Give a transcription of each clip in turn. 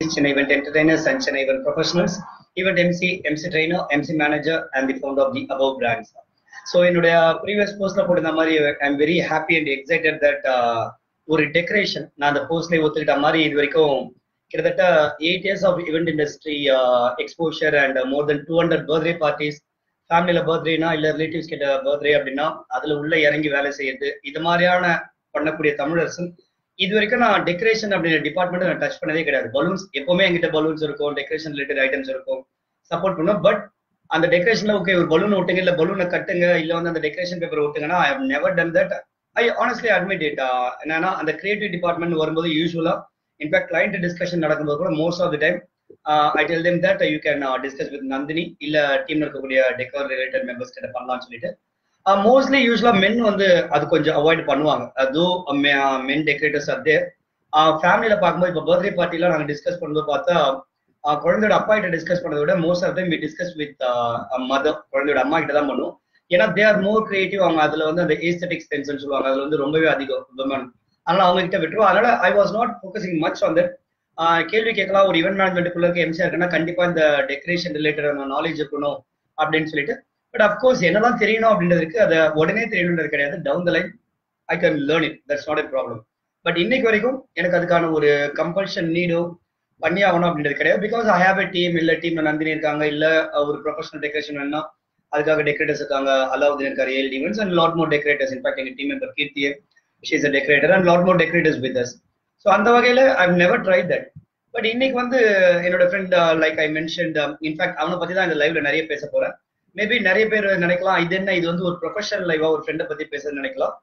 Chennai event entertainers and Chennai event professionals, event MC, MC trainer, MC manager, and the founder of the above brands. So என்னுடைய previous போஸ்ட்ல போட்டிருந்த மாதிரி I am very happy and excited that ஒரு decoration நான் அந்த போஸ்ட்லேயே ஒத்துக்கிட்ட மாதிரி இது வரைக்கும் கிட்டத்தட்ட eight years of event industry exposure and more than two hundred birthday parties ஃபேமிலியில பர்த்டேனா இல்ல ரிலேட்டிவ்ஸ் கிட்ட பர்த்டே அப்படின்னா அதுல உள்ள இறங்கி வேலை செய்யுது இது மாதிரியான பண்ணக்கூடிய தமிழரசன் இது வரைக்கும் நான் டெக்கரேஷன் அப்படிங்கிற டிபார்ட்மெண்ட் நான் டச் பண்ணதே கிடையாது பலூன்ஸ் எப்பவுமே என்கிட்ட பலூன்ஸ் இருக்கும் டெக்கரேஷன் ரிலேட்டட் ஐட்டம்ஸ் இருக்கும் சப்போர்ட் பண்ணுவோம் பட் அந்த டெக்கரேஷன்ல ஓகே ஒரு பலூன் ஒட்டுங்க இல்ல பலூனை கட்டுங்க இல்ல வந்து அந்த டெக்கரேஷன் பேப்பர் ஒட்டுங்கன்னா I have never done that I honestly admit it என்னன்னா அந்த கிரியேட்டிவ் டிபார்ட்மெண்ட் வரும்போது யூஸ்வலா இன்ஃபேக்ட் கிளைண்ட் டிஸ்கஷன் நடக்கும்போது கூட most of the time I tell them that you can discuss with Nandini இல்ல டீம்ல இருக்கக்கூடிய டெக்கர் ரிலேட்டட் மெம்பர்ஸ் கிட்ட பண்ணலாம்னு சொல்லிட்டு மோஸ்ட்லி யூஸ்வலா மென் வந்து அது கொஞ்சம் அவாய்ட் பண்ணுவாங்க அதோ மென் டெக்கரேட்டர்ஸ் அதே ஃபேமிலியில பார்க்கும்போது இப்போ பர்த்டே பார்ட்டிலாம் நாங்கள் டிஸ்கஸ் பண்ணும்போது பார்த்தா குழந்தையோட அப்பா கிட்ட டிஸ்கஸ் பண்ணதை விட most of time we discuss with mother குழந்தையோட அம்மா கிட்ட தான் பண்ணுவோம் ஏன்னா தே ஆர் மோர் கிரியேட்டிவ் அவங்க அதுல வந்து அந்த ஏஸ்தட்டிக் சென்ஸ் சொல்லுவாங்க அதுல வந்து ரொம்பவே அதிகம் விமன் அதனால அவங்க கிட்ட விட்டுருவோம் அதனால I was not focusing much on that கேள்வி கேட்கலாம் ஒரு ஈவெண்ட் மேனேஜ்மெண்ட்டுக்குள்ள இருக்க எம்சிஆர் இருக்குன்னா கண்டிப்பா இந்த டெக்கரேஷன் ரிலேட்டடான நாலேஜ் இருக்கணும் அப்படின்னு சொல்லிட்டு பட் அப்கோர்ஸ் என்னெல்லாம் தெரியணும் அப்படின்றதுக்கு அதை உடனே தெரியணுன்றது கிடையாது down the line I can learn it that's not a problem but இன்னைக்கு வரைக்கும் எனக்கு அதுக்கான ஒரு கம்பல்ஷன் நீடோ பண்ணி ஆகணும் அப்படின்றது கிடையாது because I have a team இல்ல டீம்ல நந்தினி இருக்காங்க இல்ல ஒரு ப்ரொஃபஷனல் டெக்கரேஷன் வேணும்னா அதுக்காக டெக்கரேட்டர்ஸ் இருக்காங்க அலாவுதீன் இருக்காரு L events and lot more decorators in fact எங்க டீம் மெம்பர் கீர்த்தியே she's a decorator and lot more decorators with us so அந்த வகையில I never try that but இன்னைக்கு வந்து என்னோட friend like I mention in fact அவனை பத்தி தான் இந்த லைவ்ல நிறைய பேச போறேன் மேபி நிறைய பேர் நினைக்கலாம் இது என்ன இது வந்து ஒரு ப்ரொஃபஷனல் லைவா ஒரு ஃப்ரெண்டை பத்தி பேசுறது நினைக்கலாம்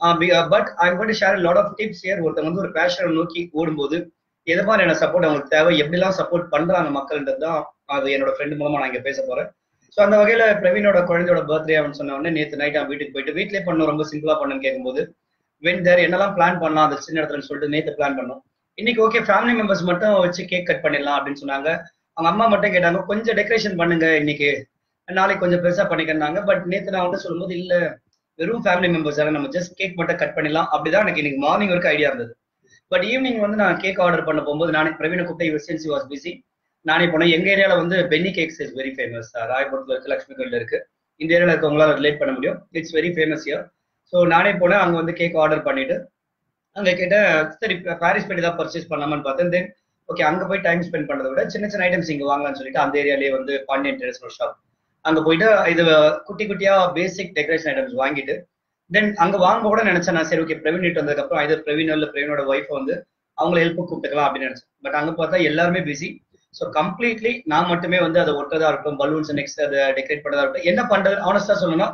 but I got share lot of tips here ஒருத்தவங்க வந்து ஒரு பேஷனை நோக்கி ஓடும்போது எது மாதிரியான சப்போர்ட் அவங்களுக்கு தேவை எப்படிலாம் சப்போர்ட் பண்றாங்க மக்கள்ன்றது தான் அது என்னோட ஃப்ரெண்டு மூலமா நான் இங்க பேச போறேன் ஸோ அந்த வகையில பிரவீனோட குழந்தையோட பர்த்டே அவன் சொன்ன உடனே நேற்று நைட் அவன் வீட்டுக்கு போயிட்டு வீட்லயே பண்ணோம் ரொம்ப சிம்பிளா பண்ணுன்னு கேட்கும்போது வென் தேர் என்னெல்லாம் பிளான் பண்ணலாம் அந்த சின்ன இடத்துல சொல்லிட்டு நேற்று பிளான் பண்ணோம் இன்னைக்கு ஓகே ஃபேமிலி மெம்பர்ஸ் மட்டும் வச்சு கேக் கட் பண்ணிடலாம் அப்படின்னு சொன்னாங்க அவங்க அம்மா மட்டும் கேட்டாங்க கொஞ்சம் டெக்கரேஷன் பண்ணுங்க இன்னைக்கு நாளைக்கு கொஞ்சம் பெருசா பண்ணிக்கிறாங்க பட் நேற்று நான் வந்து சொல்லும்போது இல்ல வெறும் ஃபேமிலி மெம்பர்ஸ் நம்ம ஜஸ்ட் கேக் மட்டும் கட் பண்ணிடலாம் அப்படிதான் எனக்கு இன்னைக்கு மார்னிங் வரைக்கும் ஐடியா இருந்தது பட் ஈவினிங் வந்து நான் கேக் ஆர்டர் பண்ண போகும்போது நானே பிரவீன கூப்பிட்ட யுவர்சென்சி வாஸ் பிஸி நானே போனேன் எங்க ஏரியால வந்து Benny cakes is very famous ராயபுரத்துல இருக்கு லட்சுமி கோயில் இருக்கு இந்த ஏரியால இருக்கவங்களால ரிலேட் பண்ண முடியும் it's very famous here so நானே போனேன் அங்க வந்து கேக் ஆர்டர் பண்ணிட்டு அங்க கேட்ட சரி பாரிஸ் போய் ஏதாவது பர்ச்சேஸ் பண்ணலாமான்னு பார்த்தேன் தென் ஓகே அங்க போய் டைம் ஸ்பெண்ட் பண்றதை விட சின்ன சின்ன ஐட்டம்ஸ் இங்க வாங்கலாம்னு சொல்லிட்டு அந்த ஏரியாலேயே வந்து பாண்டியன் ட்ரெடிஷனல் ஷாப் அங்க போயிட்டு இது குட்டி குட்டியா பேசிக் டெக்கரேஷன் ஐட்டம்ஸ் வாங்கிட்டு தென் அங்க வாங்க கூட நினைச்சேன் நான் சரி ஓகே பிரவீன் வீட்டு வந்ததுக்கு அப்புறம் இது பிரவீன் இல்ல பிரவீனோட ஒய்ஃப் வந்து அவங்கள ஹெல்ப் கூப்பிட்டுக்கலாம் அப்படின்னு நினைச்சேன் பட் அங்க பார்த்தா எல்லாருமே பிஸி ஸோ கம்ப்ளீட்லி நான் மட்டுமே வந்து அதை ஒட்டதா இருக்கட்டும் பலூன்ஸ் நெக்ஸ்ட் அதை டெக்கரேட் பண்ணதா இருக்கட்டும் என்ன பண்றது ஆனஸ்டா சொல்லணும்னா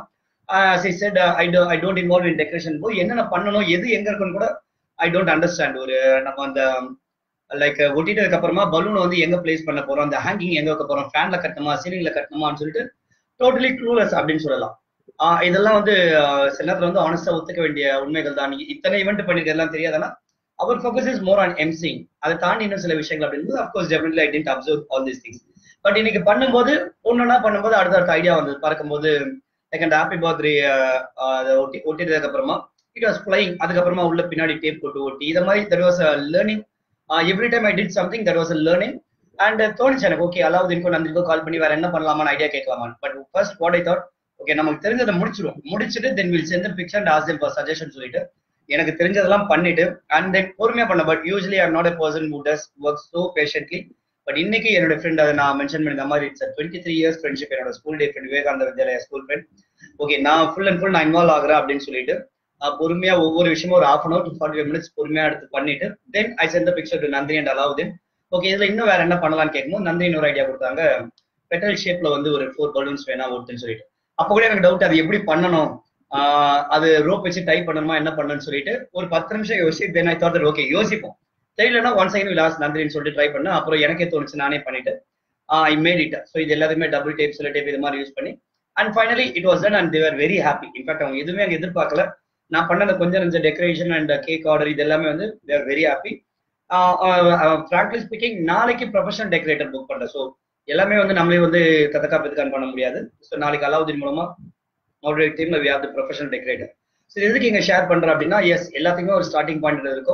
said I do I don't involve in decoration போய் என்னென்ன பண்ணணும் எது எங்க இருக்குன்னு கூட ஐ டோன்ட் அண்டர்ஸ்டாண்ட் ஒரு நம்ம அந்த லைக் ஒட்டிட்டதுக்கு அப்புறமா பலூன் வந்து எங்க பிளேஸ் பண்ண போறோம் அந்த ஹேங்கிங் எங்க வைக்க போறோம் ஃபேன்ல கட்டணுமா சீலிங்ல கட்டணுமான்னு சொல்லிட்டு டோட்டலி க்ளூலெஸ் அப்படின்னு சொல்லலாம் இதெல்லாம் வந்து சில நேரத்தில் வந்து ஆனஸ்டா ஒத்துக்க வேண்டிய உண்மைகள் தான் நீங்க இத்தனை ஈவெண்ட் பண்ணிருக்கலாம் தெரியாதுன்னா our focus is more on emceeing அதை தாண்டி இன்னும் சில விஷயங்கள் அப்படின்றது of course definitely I tend observe all these things but இன்னைக்கு பண்ணும்போது ஒன்னொன்னா பண்ணும்போது அடுத்த அடுத்த ஐடியா வந்தது பார்க்கும்போது லைக் அந்த ஹாப்பி பர்த்டே அதை ஒட்டி ஒட்டிட்டதுக்கு அப்புறமா இட் வாஸ் ஃபிளைங் அதுக்கப்புறமா உள்ள பின்னாடி டேப் போட்டு ஒட்டி இதை மாதிரி that was learning every time I did something that was learning and தோணுச்சு எனக்கு ஓகே அலாவுதீன்கோ நந்தினிக்கோ கால் பண்ணி வேற என்ன பண்ணலாமான்னு ஐடியா கேட்கலாமான்னு but first what I thought okay நமக்கு தெரிஞ்சதை முடிச்சிடும் முடிச்சுட்டு then will send picture and ask them for suggestion சொல்லிட்டு எனக்கு தெரிஞ்சதெல்லாம் பண்ணிட்டு அண்ட் தென் பொறுமையா பண்ண but usually I'm not a person who does work so patiently but இன்னைக்கு என்னோட ஃப்ரெண்ட் அதை நான் மென்ஷன் பண்ணி மாதிரி it's twenty three years friendship என்னோட school day friend Vivekananda Vidyalaya school friend okay நான் ஃபுல் அண்ட் ஃபுல் நான் இன்வால்வ் ஆகிறேன் அப்படின்னு சொல்லிட்டு பொறுமையா ஒவ்வொரு விஷயமும் ஒரு half an hour to forty five minutes பொறுமையா எடுத்து பண்ணிட்டு then I sent picture to Nandini and Alauddin okay இதுல இன்னும் வேற என்ன பண்ணலாம்னு கேட்கும்போது நந்தினி ஒரு ஐடியா கொடுத்தாங்க பெட்டல் ஷேப்ல வந்து ஒரு ஃபோர் பலூன்ஸ் வேணா ஒட்டுன்னு சொல்லிட்டு அப்போ கூட எனக்கு டவுட் அது எப்படி பண்ணணும் அது ரோப் வச்சு டைப் பண்ணணுமா என்ன பண்ணணும்னு சொல்லிட்டு ஒரு பத்து நிமிஷம் யோசிச்சு தென் ஐ தாட் ஓகே யோசிப்போம் தெரியலன்னா ஒன் செகண்ட் லாஸ்ட் நந்திரின்னு சொல்லிட்டு ட்ரை பண்ணேன் அப்புறம் எனக்கே தோணுச்சு நானே பண்ணிட்டு ஐ மேட் இட் ஸோ இது எல்லாத்தையுமே டபுள் டேப் சில டேப் இது மாதிரி யூஸ் பண்ணி and finally it was done and they're very happy in fact அவங்க எதுவுமே அங்கே எதிர்பார்க்கல நான் பண்ண அந்த கொஞ்சம் கொஞ்சம் டெக்கரேஷன் அண்ட் கேக் ஆர்டர் இது எல்லாமே வந்து they're very happy frankly speaking நாளைக்கு ப்ரொஃபஷனல் டெக்கரேட்டர் புக் பண்ணேன் ஸோ எல்லாமே வந்து நம்மளே வந்து தத்தக்கா பெத்துக்கான் பண்ண முடியாது ஸோ நாளைக்கு அலாவுதீன் மூலமா அவருடைய டீம்ல we are the professional decorator so எதுக்கு இங்க ஷேர் பண்றேன் அப்படின்னா எஸ் எல்லாத்துக்குமே ஒரு ஸ்டார்டிங் பாயிண்ட் இருக்கும்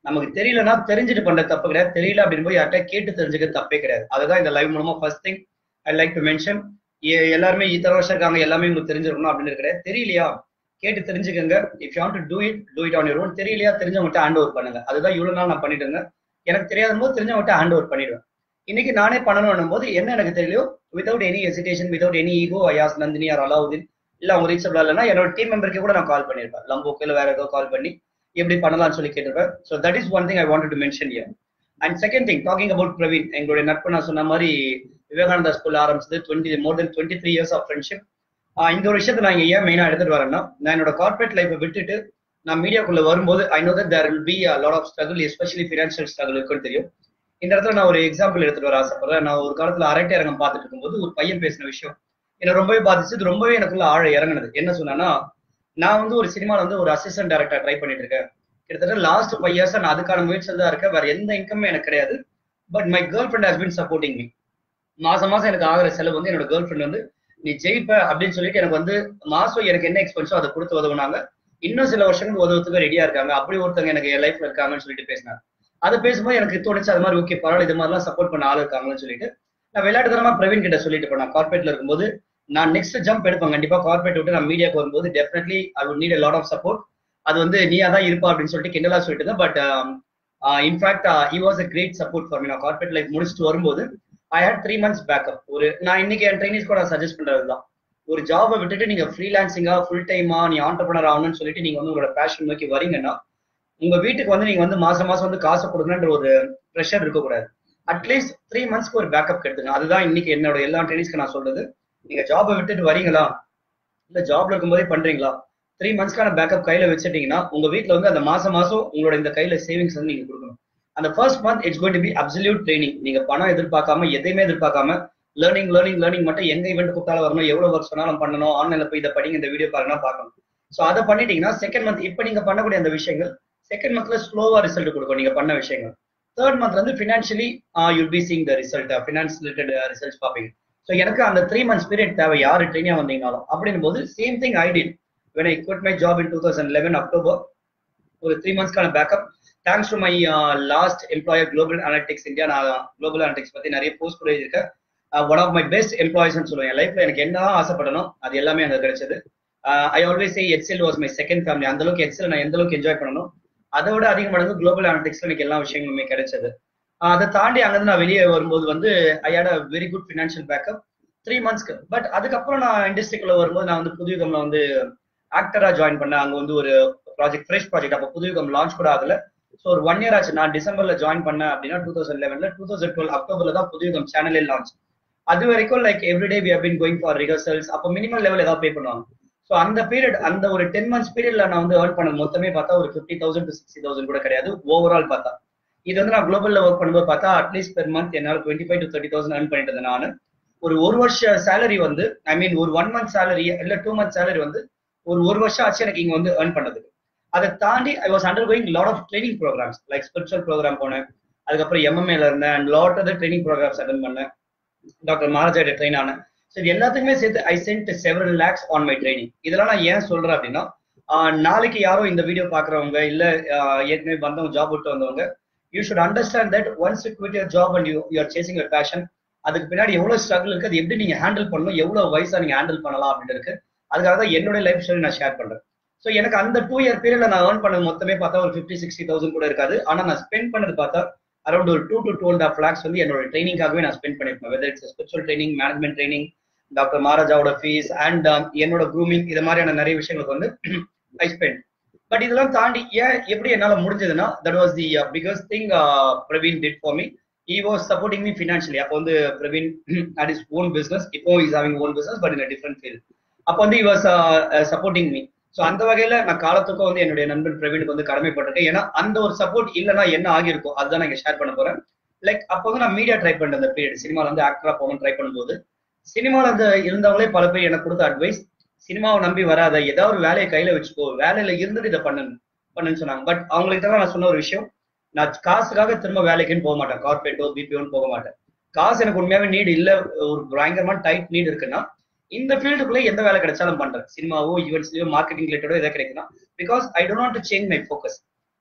நமக்கு தெரியலன்னா தெரிஞ்சுட்டு பண்ற தப்பு கிடையாது தெரியல அப்படின்னு போய் யார்கிட்ட கேட்டு தெரிஞ்சுக்க தப்பே கிடையாது அதுதான் இந்த லைவ் மூலமா first thing I like to mention எல்லாருமே இத்தனை வருஷம் இருக்காங்க எல்லாமே உங்களுக்கு தெரிஞ்சிருக்கணும் அப்படின்னு கிடையாது தெரியலையா கேட்டு தெரிஞ்சுக்கங்க if you want to do it do it on your own தெரியலையா தெரிஞ்சவங்ககிட்ட ஹேண்ட் ஓவர் பண்ணுங்க அதுதான் இவ்வளவு நாள் நான் பண்ணிட்டு இருந்தேன் எனக்கு தெரியாத போது தெரிஞ்சவங்ககிட்ட ஹேண்ட் ஓவர் பண்ணிடுவேன் இன்னைக்கு நானே பண்ணணும் போது என்ன எனக்கு தெரியலையோ without any hesitation without any ego ஐயாஸ் நந்தினி ஆர் அலாவுதீன் இல்ல அவங்க ரீச்சபிளா இல்லைன்னா என்னோட டீம் மெம்பருக்கு கூட நான் கால் பண்ணிருப்பேன் லம்போக்கு இல்ல வேற ஏதோ கால் பண்ணி எப்படி பண்ணலாம்னு சொல்லி கேட்டிருப்பேன் so that is one thing I want to mention here and second thing talking about Praveen எங்களுடைய நட்பு நான் சொன்ன மாதிரி விவேகானந்தா ஸ்கூல் ஆரம்பிச்சது twenty more than twenty three years of friendship இந்த ஒரு விஷயத்தை நான் இங்க ஏன் மெயினா எடுத்துட்டு வரேன்னா நான் என்னோட கார்பரேட் லைஃப்பை விட்டுட்டு நான் மீடியாக்குள்ள வரும்போது I know that there will be a lot of struggle especially financial struggle இருக்குன்னு தெரியும் இந்த இடத்துல நான் ஒரு எக்ஸாம்பிள் எடுத்துட்டு வர ஆசைப்படுறேன் நான் ஒரு காலத்துல அரட்டை அரங்கம் பார்த்துட்டு இருக்கும்போது ஒரு பையன் பேசின விஷயம் என்ன ரொம்பவே பாதிச்சு இது ரொம்பவே எனக்குள்ள ஆழ இறங்குனது என்ன சொன்னா நான் வந்து ஒரு சினிமால வந்து ஒரு அசிஸ்டன்ட் டேரக்டர் ட்ரை பண்ணிட்டு இருக்கேன் கிட்டத்தட்ட லாஸ்ட் ஃபைவ் இயர்ஸ் நான் அதுக்கான முயற்சியில் தான் இருக்கேன் வேற எந்த இன்கமே எனக்கு கிடையாது but my girl friend has been supporting me மாசம் மாசம் எனக்கு ஆகிற செலவு வந்து என்னோட கேர்ள் ஃப்ரெண்ட் வந்து நீ ஜெயிப்ப அப்படின்னு சொல்லிட்டு எனக்கு வந்து மாசம் எனக்கு என்ன எக்ஸ்பென்ஸோ அதை கொடுத்து உதவுனாங்க இன்னும் சில வருஷங்கள் உதவுறதுக்கு ரெடியா இருக்காங்க அப்படி ஒருத்தவங்க எனக்கு என் லைஃப்ல இருக்காங்கன்னு சொல்லிட்டு பேசினாங்க அதை பேசும்போது எனக்கு தோணுச்சு அது மாதிரி ஓகே பரவாயில்ல இது மாதிரிலாம் சப்போர்ட் பண்ண ஆள் இருக்காங்கன்னு சொல்லிட்டு நான் விளையாட்டுத்தனமா பிரவீன் கிட்ட சொல்லிட்டு போனேன் கார்பரேட்ல இருக்கும்போது நான் நெக்ஸ்ட் ஜம்ப் எடுப்பேன் கண்டிப்பா கார்பரேட் விட்டு நான் மீடியாக்கு வரும்போது definitely I would need lot of support அது வந்து நீயா தான் இருப்பா அப்படின்னு சொல்லிட்டு கிண்டலா சொல்லிட்டு தான் but in fact he was a great support for me நான் கார்பரேட் லைஃப் முடிச்சுட்டு வரும்போது I had three months backup ஒரு நான் இன்னைக்கு என் ட்ரைனிஸ் கூட சஜஸ்ட் பண்றது தான் ஒரு ஜாபை விட்டுட்டு நீங்க ஃப்ரீலான்சிங்கா ஃபுல் டைமா நீ ஆண்டர்பனர் ஆகணும்னு சொல்லிட்டு நீங்க வந்து உங்களோட பேஷன் நோக்கி வரீங்கன்னா உங்க வீட்டுக்கு வந்து நீங்க வந்து மாசம் மாசம் வந்து காசு கொடுக்கணுன்ற ஒரு ப்ரெஷர் இருக்கக்கூடாது அட்லீஸ்ட் த்ரீ மந்த்ஸ்க்கு ஒரு பேக்கப் எடுத்துங்க அதுதான் இன்னைக்கு என்னோட எல்லா ட்ரைனிஸ்க்கு நான் சொல்றது நீங்க ஜாபை விட்டுட்டு வரீங்களா இல்ல ஜாப்ல இருக்கும்போதே பண்றீங்களா த்ரீ மந்த்ஸ்க்கான பேக்கப் கையில வச்சுட்டீங்கன்னா உங்க வீட்டுல வந்து அந்த மாசம் மாசம் உங்களோட இந்த கையில சேவிங்ஸ் வந்து நீங்க கொடுக்கணும் அந்த first month it's going to be absolute training நீங்க பணம் எதிர்பார்க்காம எதையுமே எதிர்பார்க்காம லேர்னிங் லேர்னிங் லேர்னிங் மட்டும் எங்க இவெண்ட் கூப்பிட்டாலும் வரணும் எவ்வளவு ஒர்க் சொன்னாலும் பண்ணணும் ஆன்லைன்ல போய் இதை படிங்க இந்த வீடியோ பாருங்கன்னா பார்க்கணும் ஸோ அதை பண்ணிட்டீங்கன்னா செகண்ட் மந்த் இப்போ நீங்க பண்ணக்கூடிய அந்த விஷயங்கள் செகண்ட் மந்த்ல ஸ்லோவா ரிசல்ட் கொடுக்கும் நீங்க பண்ண விஷயங்கள் தேர்ட் மந்த்ல இருந்து financially you'll be seeing the result finance related results பார்ப்பீங்க ஸோ எனக்கு அந்த த்ரீ மந்த்ஸ் பீரியட் தேவை யாரு ட்ரெயினியா வந்தீங்கனாலும் அப்படின்னும் போது same thing I did when I got my job in two thousand eleven October ஒரு த்ரீ மந்த்ஸ்க்கான backup thanks to my last employer Global Analytics India நான் குளோபல் அனலிட்டிக்ஸ் பத்தி நிறைய போஸ்ட் கூட இருக்கேன் ஒன் ஆஃப் மை பெஸ்ட் எம்ப்ளாயிஸ்னு சொல்லுவேன் என் லைஃப்ல எனக்கு என்ன ஆசைப்படனோ அது எல்லாமே அங்க கிடைச்சது I always say Excel was my second family அந்த அளவுக்கு எக்ஸல் நான் எந்த அளவுக்கு என்ஜாய் பண்ணணும் அதை விட அதிக மடங்கு குளோபல் அனலிட்டிக்ஸ்ல எனக்கு எல்லா விஷயங்களுமே கிடைச்சது அதை தாண்டி அங்கிருந்து நான் வெளியே வரும்போது வந்து I had a very good financial backup three மந்த்ஸ்க்கு பட் அதுக்கப்புறம் நான் இண்டஸ்ட்ரிக்குள்ள வரும்போது நான் வந்து புதுயுகம்ல வந்து ஆக்டரா ஜாயின் பண்ணேன் அங்க வந்து ஒரு ப்ராஜெக்ட் ஃப்ரெஷ் ப்ராஜெக்ட் அப்போ புதுயுகம் லான்ச் கூட ஆகல ஸோ ஒரு ஒன் இயர் ஆச்சு நான் டிசம்பர்ல ஜாயின் பண்ணேன் அப்படின்னா டூ தௌசண்ட் லெவன்ல டூ தௌசண்ட் டுவெல் அக்டோபர்ல தான் புதுயுகம் சேனலே லான்ச் அது வரைக்கும் like everyday we been going for rehearsals அப்போ மினிமம் லெவல் ஏதாவது பே பண்ணுவாங்க ஸோ அந்த பீரியட் அந்த ஒரு டென் மந்த்ஸ் பீரியட்ல நான் வந்து ஏர்ன் பண்ண மொத்தமே பார்த்தா ஒரு fifty thousand to sixty thousand கூட கிடையாது ஓவரால் பார்த்தா இது வந்து நான் குளோபல்ல ஒர்க் பண்ணும்போது பார்த்தா அட்லீஸ்ட் பெர் மந்த் என்னால் twenty five to thirty thousand earn பண்ணிட்டு இருந்தேன் நான் ஒரு ஒரு வருஷ சேலரி வந்து ஐ மீன் ஒரு ஒன் மந்த் சேலரி இல்ல டூ மந்த் சேலரி வந்து ஒரு ஒரு வருஷம் ஆச்சு எனக்கு இங்க வந்து ஏர்ன் பண்ணதுக்கு அதை தாண்டி I was undergoing lot of training programs like spiritual program போனேன் அதுக்கப்புறம் எம்எம்ஏல இருந்தேன் and lot other training programs attend பண்ணேன் டாக்டர் மகாராஜா ட்ரெயின் ஆனேன் ஸோ இது எல்லாத்துக்குமே சேர்த்து I spent several lakhs on my training இதெல்லாம் நான் ஏன் சொல்றேன் அப்படின்னா நாளைக்கு யாரோ இந்த வீடியோ பாக்குறவங்க இல்ல ஏற்கனவே வந்தவங்க ஜாப் விட்டு வந்தவங்க you should understand that once you quit your job and you you're chasing your passion அதுக்கு பின்னாடி எவ்வளவு ஸ்ட்ரகிள் இருக்கு அது எப்படி நீங்க ஹேண்டில் பண்ணணும் எவ்வளவு வயசா நீங்க ஹேண்டில் பண்ணலாம் அப்படின்னு இருக்கு அதுக்காக தான் என்னோட லைஃப் ஸ்டைல் நான் ஷேர் பண்றேன் ஸோ எனக்கு அந்த டூ இயர் பீரியட்ல நான் ஏர்ன் பண்ணது மொத்தமே பார்த்தா ஒரு ஃபிஃப்டி சிக்ஸ்டி தௌசண்ட் கூட இருக்காது ஆனா நான் ஸ்பெண்ட் பண்ணது பார்த்தா அரௌண்ட் ஒரு two to two and half lakhs வந்து என்னோட ட்ரைனிங்காகவே நான் ஸ்பெண்ட் பண்ணிருப்பேன் whether it's spiritual training management training doctor மகாராஜாவோட ஃபீஸ் அண்ட் என்னோட க்ரூமிங் இது மாதிரியான நிறைய விஷயங்களுக்கு வந்து ஐ ஸ்பெண்ட் பட் இதெல்லாம் தாண்டி ஏன் எப்படி என்னால முடிஞ்சதுன்னா that was the biggest thing Praveen did for me he was supporting me financially அப்போ வந்து Praveen had his own business இப்போ is having own business but in different field அப்போ வந்து he was supporting me so அந்த வகையில நான் காலத்துக்கும் வந்து என்னுடைய நண்பன் பிரவீனுக்கு வந்து கடமைப்பட்டிருக்கேன் ஏன்னா அந்த ஒரு சப்போர்ட் இல்லைன்னா என்ன ஆகியிருக்கும் அதுதான் நான் இங்க ஷேர் பண்ண போறேன் லைக் அப்போ வந்து நான் மீடியா ட்ரை பண்ணேன் அந்த பீரியட் சினிமால வந்து ஆக்டரா போகணும் ட்ரை பண்ணும்போது சினிமால அந்த இருந்தவங்களே பல பேர் எனக்கு கொடுத்த அட்வைஸ் சினிமாவை நம்பி வராத ஏதாவது ஒரு வேலையை கையில வச்சுக்கோ வேலையில இருந்துட்டு இதை பண்ணு பண்ணுன்னு சொன்னாங்க பட் அவங்களுக்கு நான் சொன்ன ஒரு விஷயம் நான் காசுக்காக திரும்ப வேலைக்குன்னு போக மாட்டேன் கார்பரேட்டோ பிபிஓன்னு போக மாட்டேன் காசு எனக்கு உண்மையாவே நீட் இல்ல ஒரு பயங்கரமான டைட் நீட் இருக்குன்னா இந்த ஃபீல்டுக்குள்ள எந்த வேலை கிடைச்சாலும் பண்றேன் சினிமாவோ ஈவெண்ட்ஸ்லயோ மார்க்கெட்டிங் ரிலேட்டடோ எதாவது கிடைக்குன்னா because I don't to change my focus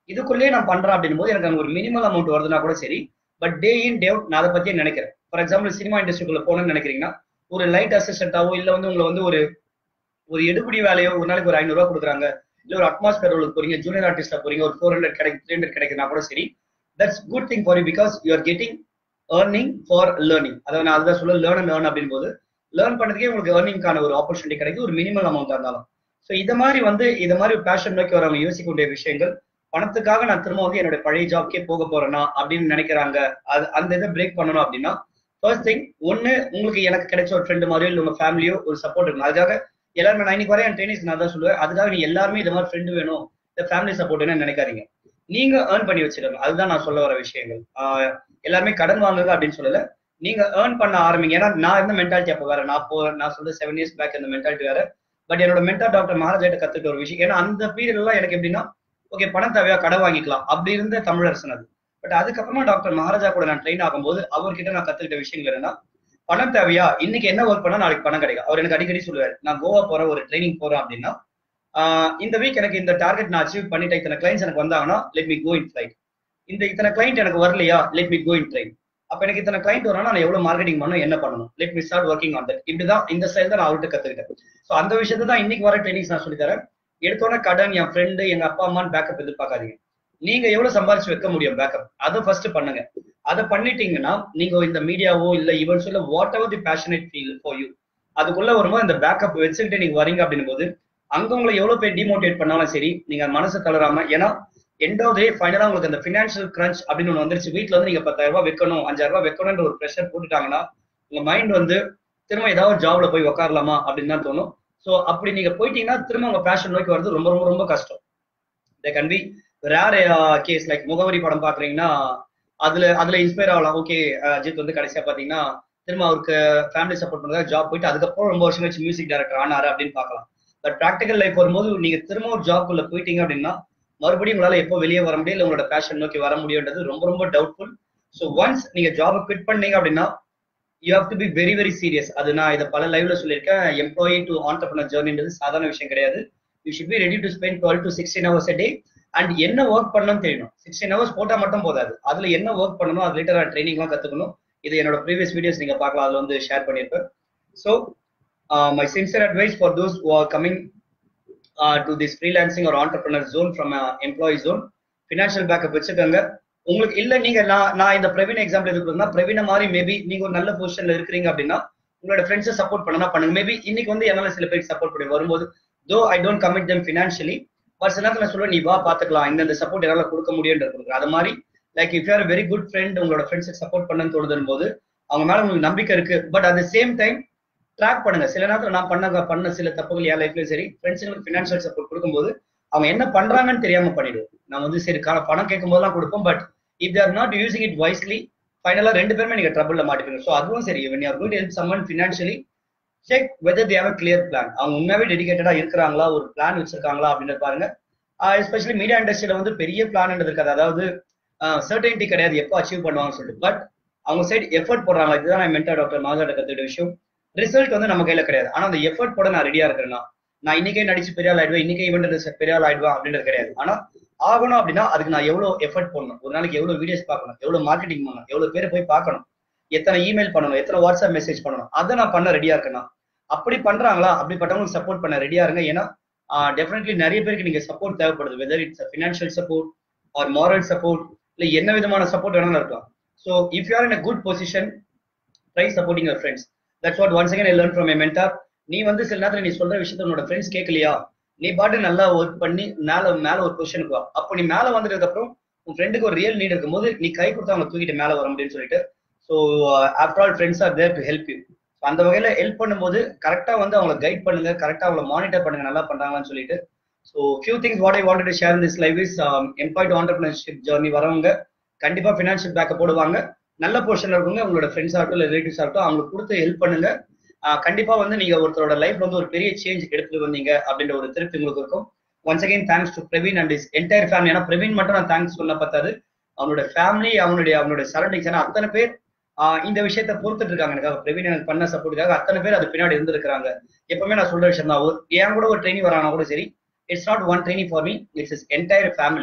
இதுக்குள்ளேயே நான் பண்றேன் அப்படின்னும் போது எனக்கு அங்க ஒரு மினிமல் அமௌண்ட் வருதுன்னா கூட சரி but day in day out நான் அதை பத்தியே நினைக்கிறேன் ஃபார் எக்ஸாம்பிள் சினிமா இண்டஸ்ட்ரிக்குள்ள போகணும்னு நினைக்கிறீங்கன்னா ஒரு லைட் அசிஸ்டன்டாவோ இல்ல வந்து உங்களை வந்து ஒரு ஒரு எடுபடி வேலையோ ஒரு நாளைக்கு ஒரு ஐநூறு ரூபா கொடுக்குறாங்க இல்ல ஒரு அட்மாஸ்பியர் ரோலுக்கு போறீங்க ஜூனியர் ஆர்டிஸ்டா போறீங்க ஒரு ஃபோர் ஹண்ட்ரட் கிடைக்கும் த்ரீ ஹண்ட்ரட் கிடைக்குதுனா கூட சரி that's good thing for you because you are getting earning for learning அதாவது நான் அதுதான் சொல்ல லேர்ன் அண்ட் லேர்ன் அப்படின் போது லேர்ன் பண்ணதுக்கே உங்களுக்கு ஏர்னிங்கான ஒரு ஆப்பர்ச்சுனிட்டி கிடைக்கும் ஒரு மினிமல் அமௌண்ட் இருந்தாலும் ஸோ இது மாதிரி வந்து இது மாதிரி பேஷன் நோக்கி வரவங்க யோசிக்க வேண்டிய விஷயங்கள் பணத்துக்காக நான் திரும்ப வந்து என்னோட பழைய ஜாப்க்கே போக போறேனா அப்படின்னு நினைக்கிறாங்க அது அந்த இதை பிரேக் பண்ணணும் அப்படின்னா ஃபர்ஸ்ட் திங் ஒன்னு உங்களுக்கு எனக்கு கிடைச்ச ஒரு ஃப்ரெண்டு மாதிரியோ இல்லை உங்க ஃபேமிலியோ ஒரு சப்போர்ட் இருக்கணும் அதுக்காக எல்லாருமே நான் இன்னைக்கு வரையும் ட்ரைனிங்ஸ் நான் தான் சொல்லுவேன் அதுக்காக நீ எல்லாருமே இது மாதிரி ஃப்ரெண்டு வேணும் இந்த ஃபேமிலி சப்போர்ட் வேணும்னு நினைக்காதீங்க நீங்க ஏர்ன் பண்ணி வச்சிருங்க அதுதான் நான் சொல்ல வர விஷயங்கள் ஆஹ் எல்லாருமே கடன் வாங்குங்க அப்படின்னு சொல்லல நீங்க ஏர்ன் பண்ண ஆரம்பிங்க ஏன்னா நான் இருந்த மென்டாலிட்டி அப்போ வேற நான் போ நான் சொல்ல செவன் இயர்ஸ் பேக் இந்த மென்டாலிட்டி வேற பட் என்னோட மென்டா டாக்டர் மகாராஜாட்ட கத்துக்கிட்ட ஒரு விஷயம் ஏன்னா அந்த பீரியட் எல்லாம் எனக்கு எப்படின்னா ஓகே பணம் தேவையா கடன் வாங்கிக்கலாம் அப்படி இருந்த தமிழரசன் அது பட் அதுக்கப்புறமா டாக்டர் மகாராஜா கூட நான் ட்ரெயின் ஆகும்போது அவர்கிட்ட நான் கத்துக்கிட்ட விஷயங்கள் என்னன்னா பணம் தேவையா இன்னைக்கு என்ன ஒர்க் பண்ணா நாளைக்கு பணம் கிடைக்கும் அவர் எனக்கு அடிக்கடி சொல்லுவார் நான் கோவா போறேன் ஒரு ட்ரைனிங் போறேன் அப்படின்னா ஆஹ் இந்த வீக் எனக்கு இந்த டார்கெட் நான் அச்சீவ் பண்ணிட்டேன் இத்தனை கிளைண்ட்ஸ் எனக்கு வந்தாங்கன்னா let me go in flight இந்த இத்தனை கிளைண்ட் எனக்கு வரலையா let me go in train அப்ப எனக்கு இத்தனை கிளைண்ட் வரணும் நான் எவ்வளவு மார்க்கெட்டிங் பண்ணணும் என்ன பண்ணணும் let me start working on that இப்படிதான் இந்த சைடு தான் நான் அவர்கிட்ட கத்துக்கிட்டேன் ஸோ அந்த விஷயத்தை தான் இன்னைக்கு வர ட்ரைனிங்ஸ் நான் சொல்லி தரேன் எடுத்தோன்னே கடன் என் ஃப்ரெண்டு எங்க அப்பா அம்மான்னு பேக்கப் எதிர்பார்க்காதீங்க நீங்க எவ்வளவு சம்பாரிச்சு வைக்க முடியும் பேக்கப் அதை ஃபர்ஸ்ட் பண்ணுங்க அதை பண்ணிட்டீங்கன்னா நீங்க இந்த மீடியாவோ இல்ல ஈவெண்ட்ஸோ இல்ல whatever the passionate feel for you அதுக்குள்ள வரும்போது இந்த பேக்கப் வச்சுக்கிட்டு நீங்க வரீங்க அப்படின்னும் போது அங்க உங்களை எவ்வளவு பேர் டிமோட்டிவேட் பண்ணாலும் சரி நீங்க மனசு தளராம ஏன்னா எண்ட் ஆஃப் டே ஃபைனலா உங்களுக்கு அந்த ஃபினான்ஷியல் கிரன்ச் அப்படின்னு ஒன்று வந்துருச்சு வீட்டுல வந்து நீங்க பத்தாயிரம் ரூபாய் வைக்கணும் அஞ்சாயிரம் ரூபாய் வைக்கணும்ன்ற ஒரு ப்ரெஷர் போட்டுட்டாங்கன்னா உங்க மைண்ட் வந்து திரும்ப ஏதாவது ஜாப்ல போய் உட்காரலாமா அப்படின்னு தான் தோணும் ஸோ அப்படி நீங்க போயிட்டீங்கன்னா திரும்ப உங்க பேஷன் நோக்கி வர்றது ரொம்ப ரொம்ப ரொம்ப கஷ்டம் they can be rare case like Mugavari படம் பாக்குறீங்கன்னா அதுல அதுல இன்ஸ்பயர் ஆகலாம் ஓகே அஜித் வந்து கடைசியா பாத்தீங்கன்னா திரும்ப அவருக்கு ஃபேமிலி சப்போர்ட் பண்ணுறதா ஜாப் போயிட்டு அதுக்கப்புறம் ரொம்ப வருஷம் கழிச்சு மியூசிக் டைரக்டர் ஆனாரு அப்படின்னு பார்க்கலாம் பட் ப்ராக்டிகல் லைஃப் வரும்போது நீங்க திரும்ப ஒரு ஜாப்குள்ள போயிட்டீங்க அப்படின்னா மறுபடியும் உங்களால எப்போ வெளியே வர முடியும் உங்களோட பேஷன் நோக்கி வர முடியும்ன்றது ரொம்ப ரொம்ப டவுட்ஃபுல் ஸோ ஒன்ஸ் நீங்க ஜாபை குவிட் பண்ணீங்க அப்படின்னா you have to be very very serious அது நான் இதை பல லைவ்ல சொல்லியிருக்கேன் எம்ப்ளாயி டு ஆண்டர்பனர் ஜேர்னின்றது சாதாரண விஷயம் கிடையாது you should be ready to spend twelve to sixteen hours day and என்ன ஒர்க் பண்ணணும்னு தெரியணும் சிக்ஸ்டீன் ஹவர்ஸ் போட்டா மட்டும் போதாது அதுல என்ன ஒர்க் பண்ணணும் அது ரிலேட்டட் ட்ரைனிங்லாம் கத்துக்கணும் இது என்னோட ப்ரீவியஸ் வீடியோஸ் நீங்க பார்க்கலாம் அதுல வந்து ஷேர் பண்ணியிருப்பேன் so my sincere advice for those who are coming to this freelancing ஒரு entrepreneur zone from employee zone financial backup வச்சுக்கோங்க உங்களுக்கு இல்ல நீங்க நான் நான் இந்த பிரவீன் எக்ஸாம்பிள் எதுக்குன்னா பிரவீன மாதிரி மேபி நீங்க ஒரு நல்ல பொசிஷன்ல இருக்கிறீங்க அப்படின்னா உங்களோட ஃப்ரெண்ட்ஸை சப்போர்ட் பண்ணனா பண்ணுங்க மேபி இன்னைக்கு வந்து என்னால சில பேருக்கு சப்போர்ட் பண்ணி வரும்போது though I don't commit them financially but சில நேரத்தில் சொல்லுவேன் நீ வா பாத்துக்கலாம் இந்த இந்த சப்போர்ட் என்னால கொடுக்க முடியும்ன்றது கொடுக்குறேன் அது மாதிரி like if you're very good friend உங்களோட ஃப்ரெண்ட்ஸுக்கு சப்போர்ட் பண்ணன்னு தோணுதுன்னு போது அவங்க மேல உங்களுக்கு நம்பிக்கை இருக்கு but at same time track பண்ணுங்க சில நேரத்தில் நான் பண்ண பண்ண சில தப்புகள் என் லைஃப்லயும் சரி ஃப்ரெண்ட்ஸுங்களுக்கு ஃபினான்ஷியல் சப்போர்ட் கொடுக்கும்போது அவங்க என்ன பண்றாங்கன்னு தெரியாம பண்ணிடுவோம் நான் வந்து சரி கால பணம் கேட்கும் போதெல்லாம் கொடுப்போம் but if they're not using it wisely ஃபைனலா ரெண்டு பேருமே நீங்க ட்ரபிள்ல மாட்டிப்பீங்க ஸோ அதுவும் சரி when you could help someone financially check whether they've clear plan அவங்க உண்மையாவே டெடிகேட்டடா இருக்கிறாங்களா ஒரு பிளான் வச்சிருக்காங்களா அப்படின்னு பாருங்க எஸ்பெஷலி மீடியா இண்டஸ்ட்ரியில வந்து பெரிய பிளான் இருக்காது அதாவது சர்டனிட்டி கிடையாது எப்போ அச்சீவ் பண்ணுவாங்கன்னு சொல்லிட்டு பட் அவங்க சைடு எஃபர்ட் போடுறாங்க இதுதான் நான் மென்டா டாக்டர் மாதாட்ட கத்துக்கிட்ட விஷயம் ரிசல்ட் வந்து நம்ம கையில கிடையாது ஆனா அந்த எஃபர்ட் போட நான் ரெடியா இருக்கிறேன்னா நான் இன்னைக்கே நடிச்சு பெரிய ஆள் ஆயிடுவேன் இன்னைக்கே ஈவெண்ட் பெரிய ஆள் ஆயிடுவேன் அப்படின்றது கிடையாது ஆனா ஆகணும் அப்படின்னா அதுக்கு நான் எவ்வளவு எஃபர்ட் போடணும் ஒரு நாளைக்கு எவ்வளவு வீடியோஸ் பார்க்கணும் எவ்வளவு மார்க்கெட்டிங் பண்ணணும் எவ்வளவு பேர் போய் பார்க்கணும் எத்தனை இமெயில் பண்ணணும் எத்தனை வாட்ஸ்அப் மெசேஜ் பண்ணணும் அதை நான் பண்ண ரெடியா இருக்கேன்னா அப்படி பண்றாங்களா அப்படிப்பட்டவங்களுக்கு சப்போர்ட் பண்ண ரெடியா இருங்க ஏன்னா டெஃபினெட்லி நிறைய பேருக்கு நீங்க சப்போர்ட் தேவைப்படுது whether it's financial support or moral support இல்ல என்ன விதமான சப்போர்ட் வேணாலும் இருக்கலாம் so if you are in a good position try supporting your friends that's what once again I learn from my mentor நீ வந்து சில நேரத்தில் நீ சொல்ற விஷயத்த உன்னோட ஃப்ரெண்ட்ஸ் கேட்கலையா நீ பாட்டு நல்லா ஒர்க் பண்ணி மேல மேல ஒரு பொசிஷனுக்கு வா அப்போ நீ மேல வந்ததுக்கு அப்புறம் உன் ஃப்ரெண்டுக்கு ஒரு ரியல் நீட் இருக்கும்போது நீ கை கொடுத்து அவங்க தூக்கிட்டு மேல வர முடியும்னு சொல்லிட்டு so after all friends are there to help you அந்த வகையில ஹெல்ப் பண்ணும்போது கரெக்டா வந்து அவங்களை கைட் பண்ணுங்க கரெக்டா அவங்களை மானிட்டர் பண்ணுங்க நல்லா பண்றாங்கன்னு சொல்லிட்டு so few things what I wanted to share this live is employed entrepreneurship journey வரவங்க கண்டிப்பா ஃபினான்ஷியல் பேக்கப் போடுவாங்க நல்ல பொசிஷன்ல இருக்கவங்க உங்களோட ஃப்ரெண்ட்ஸ் ஆகட்டும் இல்லை ரிலேட்டிவ்ஸ் ஆகட்டும் அவங்களுக்கு கொடுத்து ஹெல்ப் பண்ணுங்க கண்டிப்பா வந்து நீங்க ஒருத்தரோட லைஃப்ல வந்து ஒரு பெரிய சேஞ்ச் எடுத்துட்டு வந்தீங்க அப்படின்ற ஒரு திருப்தி உங்களுக்கு இருக்கும் once again thanks to Praveen and his entire family ஏன்னா பிரவீன் மட்டும் நான் தேங்க்ஸ் சொல்ல பார்த்தாது அவனோட ஃபேமிலி அவனுடைய அவனுடைய சரௌண்டிங்ஸ் ஏன்னா அத்தனை பேர் இந்த விஷயத்த பொறுத்துட்டு இருக்காங்க எனக்காக பிரவீன் எனக்கு பண்ண சப்போர்ட்டுக்காக அத்தனை பேர் அது பின்னாடி இருந்திருக்காங்க எப்பவுமே நான் சொல்ற விஷயம் தான் என் கூட ஒரு ட்ரைனிங் வரானா கூட சரி it's not one training for me it's his entire family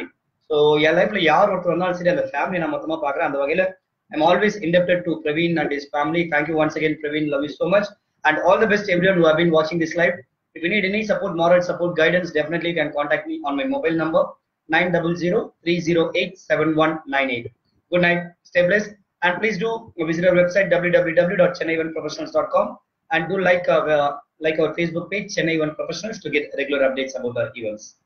so என் லைஃப்ல யார் ஒருத்தர் வந்தாலும் சரி அந்த ஃபேமிலி நான் மொத்தமா பாக்குறேன் அந்த வகையில I'm always indebted to Praveen and his family thank you once again Praveen love you so much and all the best to everyone who have been watching this live if you need any support moral support guidance definitely you can contact me on my mobile number 900-308-7198 good night stay blessed and please do visit our website www.chennai1professionals.com and do like our, uh, like our facebook page chennai one professionals to get regular updates about our events